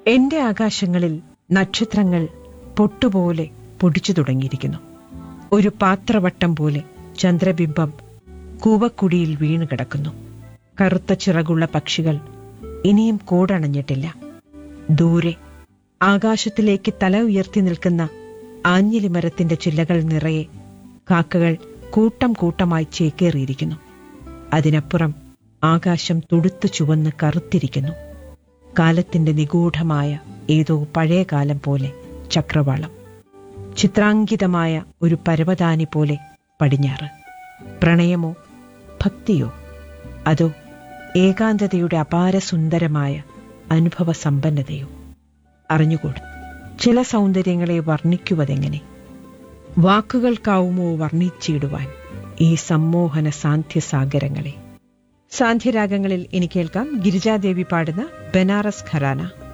എന്റെ ആകാശങ്ങളിൽ നക്ഷത്രങ്ങൾ പൊട്ടുപോലെ പൊടിച്ചു തുടങ്ങിയിരിക്കുന്നു ഒരു പാത്രവട്ടം പോലെ ചന്ദ്രബിംബം കൂവക്കുടിയിൽ വീണു കിടക്കുന്നു കറുത്ത ചിറകുള്ള പക്ഷികൾ ഇനിയും കൂടണഞ്ഞിട്ടില്ല ദൂരെ ആകാശത്തിലേക്ക് തല ഉയർത്തി നിൽക്കുന്ന ആഞ്ഞിലി മരത്തിന്റെ ചില്ലകൾ നിറയെ കാക്കകൾ കൂട്ടം കൂട്ടമായി ചേക്കേറിയിരിക്കുന്നു അതിനപ്പുറം ആകാശം തുടുത്തു ചുവന്ന് കറുത്തിരിക്കുന്നു കാലത്തിന്റെ നിഗൂഢമായ ഏതോ പഴയ കാലം പോലെ ചക്രവാളം ചിത്രാങ്കിതമായ ഒരു പരവതാനി പോലെ പടിഞ്ഞാറ് പ്രണയമോ ഭക്തിയോ അതോ ഏകാന്തതയുടെ അപാര സുന്ദരമായ അനുഭവ സമ്പന്നതയോ അറിഞ്ഞുകൂടും ചില സൗന്ദര്യങ്ങളെ വർണ്ണിക്കുവതെങ്ങനെ വാക്കുകൾക്കാവുമോ വർണ്ണിച്ചിടുവാൻ ഈ സമ്മോഹന സാന്ധ്യസാഗരങ്ങളെ സാന്ധ്യരാഗങ്ങളിൽ ഇനി കേൾക്കാം ഗിരിജാദേവി പാടുന്ന ബനാറസ് ഖരാന